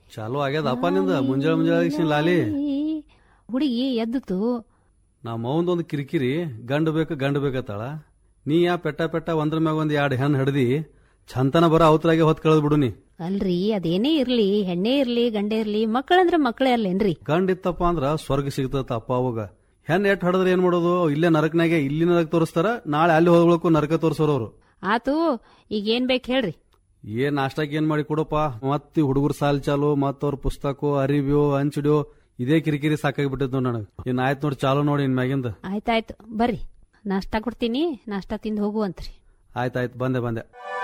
ಚಾಲು ಆಗ್ಯದಪ್ಪ ನಿಂದ ಮುಂಜಾನೆ ಮುಂಜಾನೆ ಲಾಲಿ ಹುಡುಗಿ ಎದ್ದುತು ನಮ್ಮ ಮೌಂದೊಂದು ಕಿರಿಕಿರಿ ಗಂಡು ಬೇಕು ಗಂಡು ಬೇಕತ್ತಾಳ ನೀ ಯಾ ಪೆಟ್ಟ ಪೆಟ್ಟ ಒಂದ್ರ ಮ್ಯಾಗ ಒಂದ್ ಎರಡು ಹೆಣ್ಣು ಹಿಡ್ದಿ ಚಂತನ ಬರ ಅವತ್ರಾಗೆ ಹೊತ್ ಕಳೆದ್ ಬಿಡು ನೀ ಅಲ್ರಿ ಅದೇನೇ ಇರ್ಲಿ ಹೆಣ್ಣೆ ಇರ್ಲಿ ಗಂಡೆ ಇರ್ಲಿ ಮಕ್ಕಳಂದ್ರ ಮಕ್ಕಳೇ ಅಲ್ಲೇನ್ರಿ ಗಂಡ ಇತ್ತಪ್ಪ ಅಂದ್ರ ಸ್ವರ್ಗ ಸಿಗ್ತತ ಅಪ್ಪ ಅವಾಗ ಹೆಣ್ ಎಟ್ ಹಡದ್ರ ಏನ್ ಮಾಡೋದು ಇಲ್ಲೇ ನರಕನಾಗೆ ಇಲ್ಲಿ ನರಕ ತೋರಿಸ್ತಾರ ನಾಳೆ ಅಲ್ಲಿ ಹೋಗ್ಬೇಕು ನರಕ ತೋರಿಸೋರು ಅವ್ರು ಆತು ಈಗ ಏನ್ ಬೇಕ್ ಹೇಳ್ರಿ ಏನ್ ನಾಷ್ಟಕ್ಕೆ ಏನ್ ಮಾಡಿ ಕೊಡಪ್ಪ ಮತ್ ಹುಡುಗರು ಸಾಲ್ ಚಾಲು ಮತ್ ಅವ್ರ ಪುಸ್ತಕ ಅರಿವ್ಯೋ ಹಂಚಿಡ್ಯೋ ಇದೇ ಕಿರಿಕಿರಿ ಸಾಕಾಗಿಬಿಟ್ಟಿದ್ದು ನನಗೆ ಇನ್ ಆಯ್ತು ನೋಡಿ ಚಾಲು ನೋಡಿ ಇನ್ ಮ್ಯಾಗಿಂದ ಆಯ್ತಾಯ್ತು ಬರ್ರಿ ನಾಷ್ಟಾ ಕೊಡ್ತೀನಿ ನಾಷ್ಟಾ ತಿಂದು ಹೋಗುವಂತ್ರಿ ಆಯ್ತಾಯ್ತು ಬಂದೆ ಬಂದೆ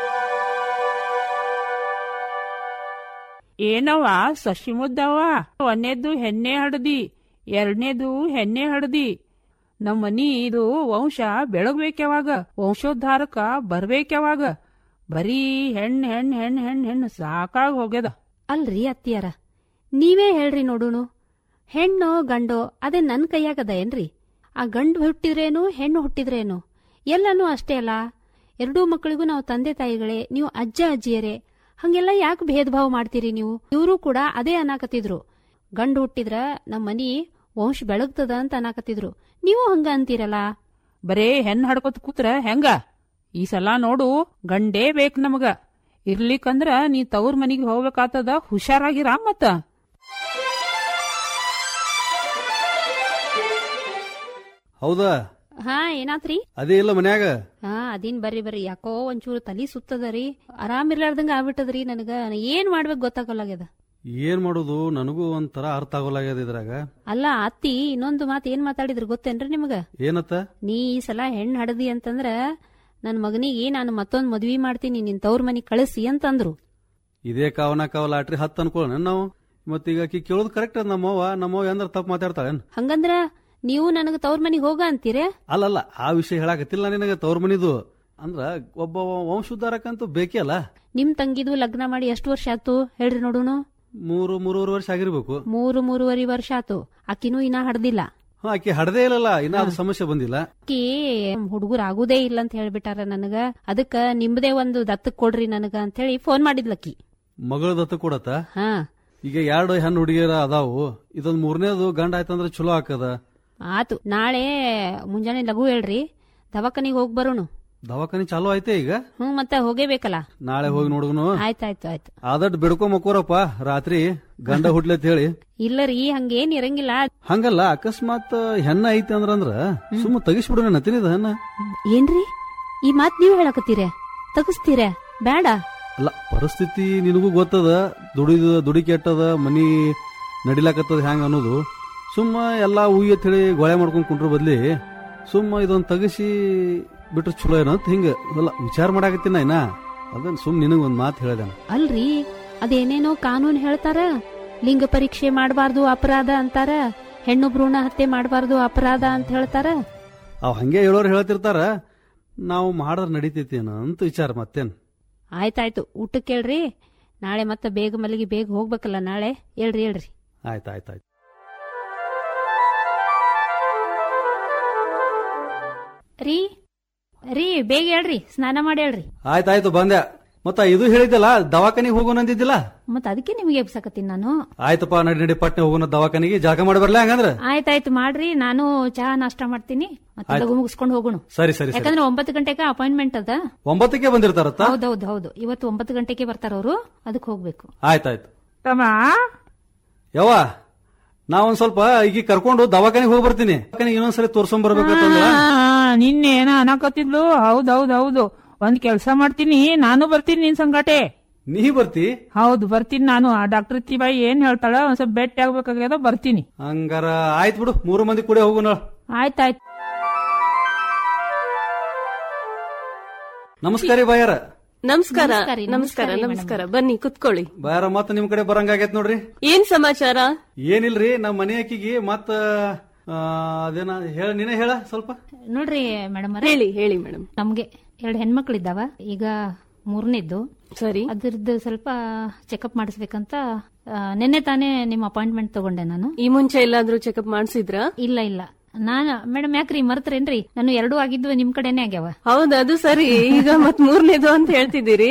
ಏನವ ಸಸಿ ಮುದ್ದವ ಒಂದೇದು ಹೆಣ್ಣೆ ಹಡ್ದಿ ಎರಡನೇದು ಹೆಣ್ಣೆ ಹಡ್ದಿ ನಮ್ಮ ಮನಿ ಇದು ವಂಶ ಬೆಳಗ್ಬೇಕ್ಯಾವಾಗ ವಂಶೋದ್ಧಾರಕ ಬರ್ಬೇಕ್ಯಾವಾಗ ಬರೀ ಹೆಣ್ ಹೆಣ್ ಹೆಣ್ ಹೆಣ್ ಹೆಣ್ಣು ಸಾಕಾಗ್ ಹೋಗ್ಯದ ಅಲ್ರಿ ಅತ್ತಿಯಾರ ನೀವೇ ಹೇಳ್ರಿ ನೋಡುನು ಹೆಣ್ಣೋ ಗಂಡೋ ಅದೇ ನನ್ ಕೈಯಾಗದ ಏನ್ರಿ ಆ ಗಂಡು ಹುಟ್ಟಿದ್ರೇನು ಹೆಣ್ಣು ಹುಟ್ಟಿದ್ರೇನು ಎಲ್ಲನೂ ಅಷ್ಟೇ ಅಲ್ಲ ಎರಡೂ ಮಕ್ಕಳಿಗೂ ನಾವು ತಂದೆ ತಾಯಿಗಳೇ ನೀವು ಅಜ್ಜ ಅಜ್ಜಿಯರೇ ಹಂಗೆಲ್ಲ ಯಾಕೆ ಭೇದ ಭಾವ ಮಾಡ್ತೀರಿ ನೀವು ಇವರು ಕೂಡ ಅದೇ ಅನ್ನಾಕತ್ತಿದ್ರು ಗಂಡು ಹುಟ್ಟಿದ್ರ ನಮ್ಮ ಮನಿ ವಂಶ ಬೆಳಗ್ತದ ಅಂತ ಅನ್ನಾಕತ್ತಿದ್ರು ನೀವು ಹಂಗ ಅಂತೀರಲ್ಲ ಬರೇ ಹೆಣ್ ಹಡ್ಕೊತ್ ಕೂತ್ರ ಹೆಂಗ ಈ ಸಲ ನೋಡು ಗಂಡೇ ಬೇಕ್ ನಮಗ ಇರ್ಲಿಕ್ಕಂದ್ರ ನೀ ತವ್ರ ಮನಿಗೆ ಹೋಗ್ಬೇಕಾತದ ಹುಷಾರಾಗಿರ ಮತ್ತ ಹೌದಾ ಹಾ ಏನಾತ್ರಿ ಅದೇ ಇಲ್ಲ ಮನ್ಯಾಗ ಹಾ ಅದಿನ್ ಬರ್ರಿ ಬರ್ರಿ ಯಾಕೋ ಒಂಚೂರು ತಲಿ ಸುತ್ತದರಿ ಆರಾಮಿರ್ಲಾರ್ದಂಗ ಆಗ್ಬಿಟ್ಟದ್ರಿ ನನಗ ನಾ ಏನ್ ಮಾಡ್ಬೇಕು ಗೊತ್ತಾಗಲ್ಲಾಗ್ಯದ ಏನ್ ಮಾಡೋದು ನನಗೂ ಒಂಥರ ಅರ್ಥ ಆಗೋಲಾಗ್ಯದ ಇದ್ರಾಗ ಅಲ್ಲ ಅತ್ತಿ ಇನ್ನೊಂದು ಮಾತು ಏನ್ ಮಾತಾಡಿದ್ರು ಗೊತ್ತೇನ್ರಿ ನಿಮಗ ಏನತ್ತ ನೀ ಈ ಸಲ ಹೆಣ್ ಹಡದಿ ಅಂತಂದ್ರ ನನ್ ಮಗನಿಗೆ ನಾನು ಮತ್ತೊಂದ್ ಮದ್ವಿ ಮಾಡ್ತೀನಿ ನಿನ್ ತವ್ರ ಮನಿಗ್ ಕಳಿಸಿ ಅಂತಂದ್ರು ಇದೇ ಕಾವನ ಕಾವ ಲಾಟ್ರಿ ಹತ್ತು ಅನ್ಕೊಳ್ಳೋಣ ನಾವು ಮತ್ತೀಗ ಆಕಿ ಕೇಳೋದು ಕರೆಕ್ಟ್ ಅದ ನಮ್ಮವ್ವ ನಮ್ಮವ್ವ ಎಂದ್ರ ತಪ್ಪು ಮಾತಾಡ್ತಾಳೇನ್ ಹಂಗಂದ್ರ ನೀವು ನನಗ ತವ್ರ ಮನಿಗ್ ಹೋಗ ಅಂತೀರೇ ಅಲ್ಲಲ್ಲ ಆ ವಿಷಯ ಹೇಳಾಕತ್ತಿಲ್ಲ ನಿನಗೆ ತವ್ರ ಮನಿದು ಅಂದ್ರ ಒಬ್ಬ ವಂಶೋದ್ಧಾರಕ್ಕಂತೂ ಬೇಕೇ ಅಲ್ಲ ನಿಮ್ ತಂಗಿದು ಲಗ್ನ ಮಾಡಿ ಎಷ್ಟು ವರ್ಷ ಆತು ಹೇಳ್ರಿ ನೋಡುನು ಮೂರು ಮೂರುವರೆ ವರ್ಷ ಆಗಿರ್ಬೇಕು ಮೂರು ಮೂರುವರೆ ವರ್ಷ ಆತು ಆಕಿನೂ ಇನ್ನ ಹಡ್ದಿಲ್ಲ ಹಾ ಆಕಿ ಹಡದೇ ಇಲ್ಲಲ್ಲ ಇನ್ನ ಅದು ಸಮಸ್ಯೆ ಬಂದಿಲ್ಲ ಆಕಿ ಹುಡುಗರು ಆಗುದೇ ಇಲ್ಲ ಅಂತ ಹೇಳ್ಬಿಟ್ಟಾರ ನನಗ ಅದಕ್ಕ ನಿಮ್ದೇ ಒಂದು ದತ್ತಕ್ ಕೊಡ್ರಿ ನನಗ ಅಂತ ಹೇಳಿ ಫೋನ್ ಮಾಡಿದ್ಲಕ್ಕಿ ಮಗಳ ದತ್ತು ಕೊಡತ್ತ ಹಾ ಈಗ ಎರಡು ಹೆಣ್ಣು ಹುಡುಗಿಯರ ಅದಾವು ಇದೊಂದ್ ಮೂರನೇದು ಗಂಡ ಆಯ್ತಂದ್ರ ಚಲೋ ಹಾಕದ ಆತು ನಾಳೆ ಮುಂಜಾನೆ ಲಘು ಹೇಳ್ರಿ ದವಾಖಾನಿಗೆ ಹೋಗ್ ಬರೋಣ ದವಾಖಾನಿ ಚಾಲು ಆಯ್ತೆ ಈಗ ಹ್ಮ್ ಮತ್ತೆ ಹೋಗೇಬೇಕಲ್ಲ ನಾಳೆ ಹೋಗಿ ನೋಡುಗನು ಆಯ್ತಾಯ್ತು ಆಯ್ತು ಆದಟ್ ಬಿಡ್ಕೊ ಮಕ್ಕೋರಪ್ಪ ರಾತ್ರಿ ಗಂಡ ಹುಡ್ಲತ್ ಹೇಳಿ ಇಲ್ಲರಿ ಹಂಗೇನ್ ಇರಂಗಿಲ್ಲ ಹಂಗಲ್ಲ ಅಕಸ್ಮಾತ್ ಹೆಣ್ಣ ಐತಿ ಅಂದ್ರ ಸುಮ್ಮ ತೆಗಿಸ್ಬಿಡು ನತಿನಿದ ಹೆಣ್ಣ ಏನ್ರಿ ಈ ಮಾತ್ ನೀವ್ ಹೇಳಕತ್ತೀರ ತಗಸ್ತೀರ ಬೇಡ ಅಲ್ಲ ಪರಿಸ್ಥಿತಿ ನಿನಗೂ ಗೊತ್ತದ ದುಡಿದ ದುಡಿ ಕೆಟ್ಟದ ಮನಿ ನಡಿಲಾಕತ್ತದ ಹ್ಯಾಂಗ ಅನ್ನೋದು ಸುಮ್ಮ ಎಲ್ಲಾ ಉಯ್ಯ ಹೇಳಿ ಗೊಳೆ ಮಾಡ್ಕೊಂಡ್ ಕುಂಟ್ರ ಬದ್ಲಿ ಸುಮ್ಮ ಇದೊಂದ್ ತಗಸಿ ಬಿಟ್ರೆ ಚಲೋ ಏನೋ ಅಂತ ಹಿಂಗ ಅಲ್ಲ ವಿಚಾರ ಮಾಡಾಕತ್ತೀನ ಇನ್ನ ಅದನ್ ಸುಮ್ ನಿನಗ್ ಒಂದ್ ಮಾತು ಹೇಳ್ದೆ ಅಲ್ರಿ ಅದೇನೇನೋ ಕಾನೂನ್ ಹೇಳ್ತಾರ ಲಿಂಗ ಪರೀಕ್ಷೆ ಮಾಡಬಾರ್ದು ಅಪರಾಧ ಅಂತಾರ ಹೆಣ್ಣು ಭ್ರೂಣ ಹತ್ಯೆ ಮಾಡಬಾರ್ದು ಅಪರಾಧ ಅಂತ ಹೇಳ್ತಾರ ಅವ್ ಹಂಗೆ ಹೇಳೋರು ಹೇಳ್ತಿರ್ತಾರ ನಾವು ಮಾಡಿದ್ರೆ ನಡೀತೈತೇನ ಅಂತ ವಿಚಾರ ಮತ್ತೇನ್ ಆಯ್ತಾಯ್ತು ಊಟಕ್ಕೆ ಕೇಳ್ರಿ ನಾಳೆ ಮತ್ತೆ ಬೇಗ ಮಲಗಿ ಬೇಗ ಹೋಗ್ಬೇಕಲ್ಲ ನಾಳೆ ಹೇಳ್ರಿ ಹೇಳ್ರಿ ಆಯ್ತು ಆಯ್ತು ಆಯ್ತು ರೀ ರೀ ಬೇಗ ಹೇಳ್ರಿ ಸ್ನಾನ ಮಾಡಿ ಹೇಳ್ರಿ ಆಯ್ತಾಯ್ತು ಬಂದೆ ಮತ್ತ ಇದು ಹೇಳಿದ್ದಲ್ಲ ದವಾಖಾನಿಗೆ ಹೋಗೋಣ ಅಂದಿದ್ದಿಲ್ಲ ಮತ್ ಅದಕ್ಕೆ ನಿಮಗೆ ಎಬ್ಸಕತ್ತೀನಿ ನಾನು ಆಯ್ತಪ್ಪ ನಡಿ ನಡಿ ಪಟ್ನೆ ಹೋಗೋಣ ದವಾಖಾನಿಗೆ ಜಾಗ ಮಾಡಿ ಬರ್ಲಾ ಹಂಗಂದ್ರ ಆಯ್ತಾಯ್ತು ಮಾಡ್ರಿ ನಾನು ಚಹಾ ನಾಷ್ಟ ಮಾಡ್ತೀನಿ ಮತ್ತೆ ಲಘು ಮುಗಿಸ್ಕೊಂಡು ಹೋಗೋಣ ಸರಿ ಸರಿ ಸರಿ ಯಾಕಂದ್ರೆ ಒಂಬತ್ತು ಗಂಟೆಗೆ ಅಪಾಯಿಂಟ್ಮೆಂಟ್ ಅದ ಒಂಬತ್ತಕ್ಕೆ ಬಂದಿರ್ತಾರತ್ತ ಹೌದೌದು ಹೌದು ಇವತ್ತು ಒಂಬತ್ತು ಗಂಟೆಗೆ ಬರ್ತಾರ ಅವರು ಅದಕ್ಕೆ ಹೋಗ್ಬೇಕು ಆಯ್ತಾಯ್ತು ತಮ್ಮ ಯವ್ವ ನಾವೊಂದ್ ಸ್ವಲ್ಪ ಈಗ ಕರ್ಕೊಂಡು ದವಾಖಾನಿಗೆ ಹೋಗಿ ಬರ್ತೀನಿ ದವಾಖಾನಿಗೆ ಇನ್ನೊಂದ್ಸರಿ ತೋರ್ಸ್ಕೊಂಡ್ ಬರ್ಬೇಕಂತಂದ್ರ ಆ, ನಿನ್ನೆ ಏನ ಅನ್ನಕತ್ತಿದ್ಲು ಹೌದ್ ಹೌದ್ ಹೌದು ಒಂದ್ ಕೆಲ್ಸ ಮಾಡ್ತೀನಿ ನಾನು ಬರ್ತೀನಿ ನಿನ್ ಸಂಗಾಟೆ ನೀ ಬರ್ತಿ ಹೌದು ಬರ್ತೀನಿ ನಾನು ಆ ಡಾಕ್ಟರ್ ತಿಬಾಯಿ ಏನ್ ಹೇಳ್ತಾಳ ಒಂದ್ ಸ್ವಲ್ಪ ಭೇಟಿ ಆಗ್ಬೇಕಾಗ್ಯದ ಬರ್ತೀನಿ ಹಂಗಾರ ಆಯ್ತು ಬಿಡು ಮೂರು ಮಂದಿ ಕೂಡ ಹೋಗೋಣ ಆಯ್ತಾಯ್ತು ನಮಸ್ಕಾರ ರೀ ಬಾಯಾರ ನಮಸ್ಕಾರ ನಮಸ್ಕಾರ ರೀ, ನಮಸ್ಕಾರ ನಮಸ್ಕಾರ ರೀ, ನಮಸ್ಕಾರ ಬನ್ನಿ ಕುತ್ಕೊಳ್ಳಿ ಬಾಯಾರ ಮತ್ತ ನಿಮ್ ಕಡೆ ಬರಂಗಾಗೈತ್ ನೋಡ್ರಿ ಏನ್ ಸಮಾಚಾರ ಏನಿಲ್ರಿ ನಮ್ಮ ಮನೆ ಅಕ್ಕಿಗೆ ಮತ್ತ ಆ, ಅದೇನ ಹೇಳ ನೀನೇ ಹೇಳ ಸ್ವಲ್ಪ ನೋಡ್ರಿ ಮೇಡಮ್ ಹೇಳಿ ಹೇಳಿ ಮೇಡಮ್ ನಮ್ಗೆ ಎರಡು ಹೆಣ್ಮಕ್ಳಿದ್ದಾವ ಈಗ ಮೂರನೇದ್ದು ಸರಿ ಅದ್ರದ್ದು ಸ್ವಲ್ಪ ಚೆಕಪ್ ಮಾಡಿಸ್ಬೇಕಂತ ಆ, ನಿನ್ನೆ ತಾನೇ ನಿಮ್ಮ ಅಪಾಯಿಂಟ್ಮೆಂಟ್ ತಗೊಂಡೆ ನಾನು ಈ ಮುಂಚೆ ಎಲ್ಲಾದ್ರೂ ಚೆಕಪ್ ಮಾಡ್ಸಿದ್ರ ಇಲ್ಲ ಇಲ್ಲ ನಾನ ಮೇಡಮ್ ಯಾಕ್ರಿ ಮರ್ತರೇನ್ರಿ ನಾನು ಎರಡೂ ಆಗಿದ್ವು ನಿಮ್ ಕಡೆನೇ ಆಗ್ಯಾವ ಹೌದು ಅದು ಸರಿ ಈಗ ಮತ್ ಮೂರನೇದು ಅಂತ ಹೇಳ್ತಿದ್ದೀರಿ